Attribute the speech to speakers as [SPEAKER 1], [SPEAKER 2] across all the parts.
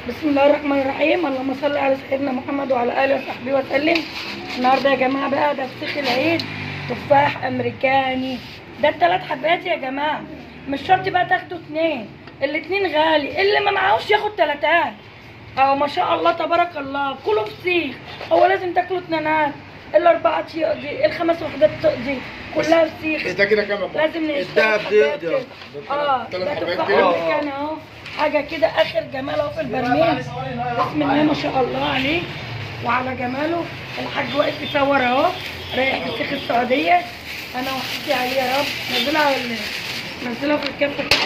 [SPEAKER 1] بسم الله الرحمن الرحيم اللهم صل على سيدنا محمد وعلى اله وصحبه وسلم النهارده يا جماعه بقى ده فسيخ العيد تفاح امريكاني ده الثلاث حبات يا جماعه مش شرط بقى تاخدوا اتنين الاتنين غالي اللي ما معهوش ياخد تلاتات اه ما شاء الله تبارك الله كله فسيخ هو لازم تاكلوا اتنينات الاربعه يقضي الخمس وحدات تقضي كلها فسيخ
[SPEAKER 2] ده كده كام يا بابا؟
[SPEAKER 1] لازم نشتري
[SPEAKER 3] الدهب
[SPEAKER 1] حبات
[SPEAKER 3] ده-
[SPEAKER 1] كده.
[SPEAKER 3] ده-
[SPEAKER 1] اه
[SPEAKER 2] تلات
[SPEAKER 1] ده
[SPEAKER 2] حبات
[SPEAKER 1] تفاح
[SPEAKER 2] كده؟
[SPEAKER 1] امريكاني اهو حاجه كده اخر جمال اهو في البرميل بسم الله ما شاء الله عليه وعلى جماله الحاج واقف يصور اهو رايح فسيخ السعوديه انا وحشتي عليه يا رب نزلها على ال- نزلها في الكافه كده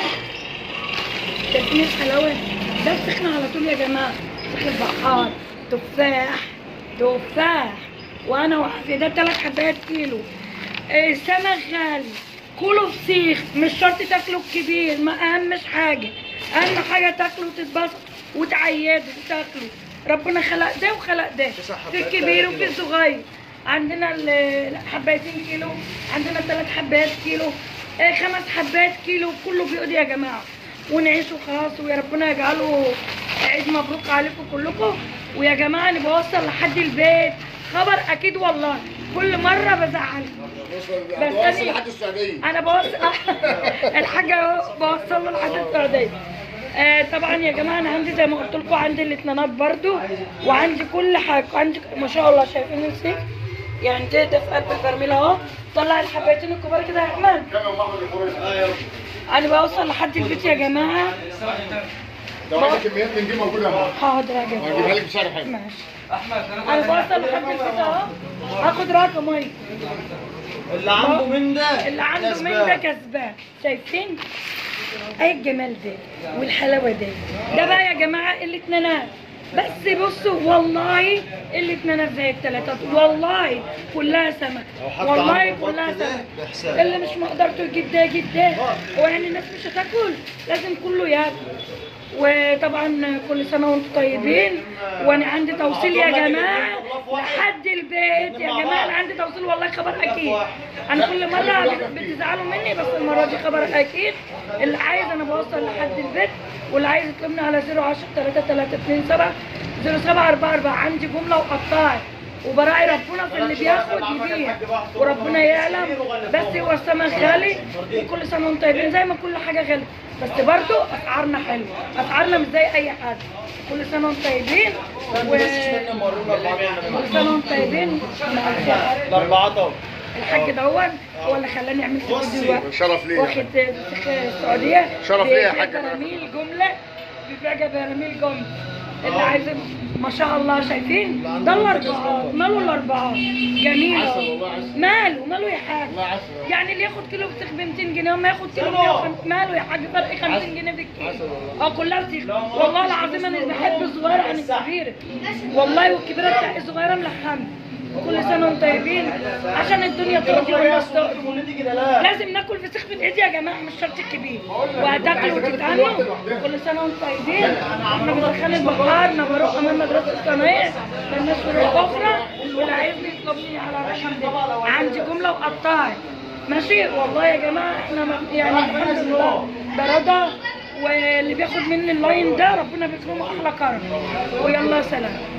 [SPEAKER 1] شايفين الحلاوه ده فسيخنا على طول يا جماعه فسيخ البحار تفاح تفاح وانا وحشتي ده ثلاث حبات كيلو آه، سمك غالي كله فسيخ مش شرط تاكلوا الكبير ما اهمش حاجه اهم حاجه تاكلوا وتتبسطوا وتعيدوا وتاكلوا ربنا خلق ده وخلق ده
[SPEAKER 3] تسع
[SPEAKER 1] في
[SPEAKER 3] حبات
[SPEAKER 1] الكبير
[SPEAKER 3] تلاتة
[SPEAKER 1] وفي
[SPEAKER 3] كيلو.
[SPEAKER 1] الصغير عندنا ال- حبايتين كيلو عندنا ثلاث حبات كيلو آه، خمس حبات كيلو كله بيقضي يا جماعه ونعيش وخلاص ويا ربنا يجعله عيد مبروك عليكم كلكم ويا جماعه انا بوصل لحد البيت خبر اكيد والله كل مره بزعلكم بس
[SPEAKER 2] بس
[SPEAKER 1] أنا-
[SPEAKER 2] لحد السعوديه
[SPEAKER 1] انا بوصل الحاجه أهو بوصل له لحد السعوديه آه طبعا يا جماعه انا عندي زي ما قلت لكم عندي الاثنينات برضو وعندي كل حاجه عندي ما شاء الله شايفين السيك يعني ده ده في قلب البرميل اهو طلع الحبايتين الكبار كده يا احمد
[SPEAKER 2] كام يا محمد الخبز؟
[SPEAKER 1] انا بوصل لحد البيت يا جماعه
[SPEAKER 2] ده واحد كميات من دي موجوده يا محمد
[SPEAKER 1] حاضر يا
[SPEAKER 2] وهجيبها
[SPEAKER 1] جماعه
[SPEAKER 2] لك بسعر حلو
[SPEAKER 1] ماشي انا بوصل لحد البيت اهو هاخد رقم اهي
[SPEAKER 3] اللي عنده من ده
[SPEAKER 1] اللي عنده من
[SPEAKER 3] كسبان.
[SPEAKER 1] ده كسبان شايفين اي الجمال ده والحلاوه ده ده بقى يا جماعه الاتنينات بس بصوا والله الاتنينات زي التلاتات والله كلها سمك
[SPEAKER 3] لو حد
[SPEAKER 1] والله
[SPEAKER 3] عنده
[SPEAKER 1] كلها
[SPEAKER 3] بط ده
[SPEAKER 1] سمك
[SPEAKER 3] بحساب.
[SPEAKER 1] اللي مش مقدرته يجيب ده يجيب ده هو يعني الناس مش هتاكل لازم كله ياكل وطبعا كل سنه وانتم طيبين وانا عندي توصيل يا جماعه لحد البيت يا جماعه انا عندي توصيل والله خبر اكيد انا كل مره بت- بتزعلوا مني بس المره دي خبر اكيد اللي عايز انا بوصل لحد البيت واللي عايز يطلبني على 010 3 3 2 7 07 4 4 عندي جمله وقطاعي وبراعي ربنا في اللي بياخد يبيع وربنا يعلم بس هو السمك غالي وكل سنه وانتم طيبين زي ما كل حاجه غاليه بس برضو اسعارنا حلوه اسعارنا مش زي اي حد كل سنه وانتم طيبين و كل سنه وانتم طيبين مع الخير
[SPEAKER 3] الأربعة طب
[SPEAKER 1] الحاج دون هو اللي خلاني اعمل فيديو
[SPEAKER 2] شرف ليا.
[SPEAKER 1] واخد فسيخ السعوديه
[SPEAKER 2] شرف ليا يا
[SPEAKER 1] بيبيع
[SPEAKER 2] حاج.
[SPEAKER 1] براميل جمله بيبيع براميل جمله اللي عايز ما شاء الله شايفين ده الاربعات ماله الاربعات جميل
[SPEAKER 2] عسل
[SPEAKER 1] أهو.
[SPEAKER 2] والله عسل.
[SPEAKER 1] ماله ماله يا حاج
[SPEAKER 2] والله عسل.
[SPEAKER 1] يعني اللي ياخد كيلو فسيخ ب 200 جنيه وما ياخد كيلو ب 150 ماله يا حاج فرق 50
[SPEAKER 2] عسل.
[SPEAKER 1] جنيه بالكيلو
[SPEAKER 2] عسل والله.
[SPEAKER 1] اه كلها فسيخ والله العظيم انا بحب الصغيره عن الكبيره والله والكبيره بتاع الصغيره ملحمه كل سنه وانتم طيبين عشان الدنيا ترضي والناس ترضي لازم ناكل فسيخ في الايد يا جماعه مش شرط الكبير وهتاكلوا وتتعلموا كل سنه وانتم طيبين احنا بندخل البحار انا بروح امام مدرسه الصنايع للناس الاخرى واللي عايزني يطلبني على الرقم ده عندي جمله وقطاعي ماشي والله يا جماعه احنا ما- يعني الحمد لله ده رضا واللي بياخد مني اللاين ده ربنا بيكرمه احلى كرم ويلا سلام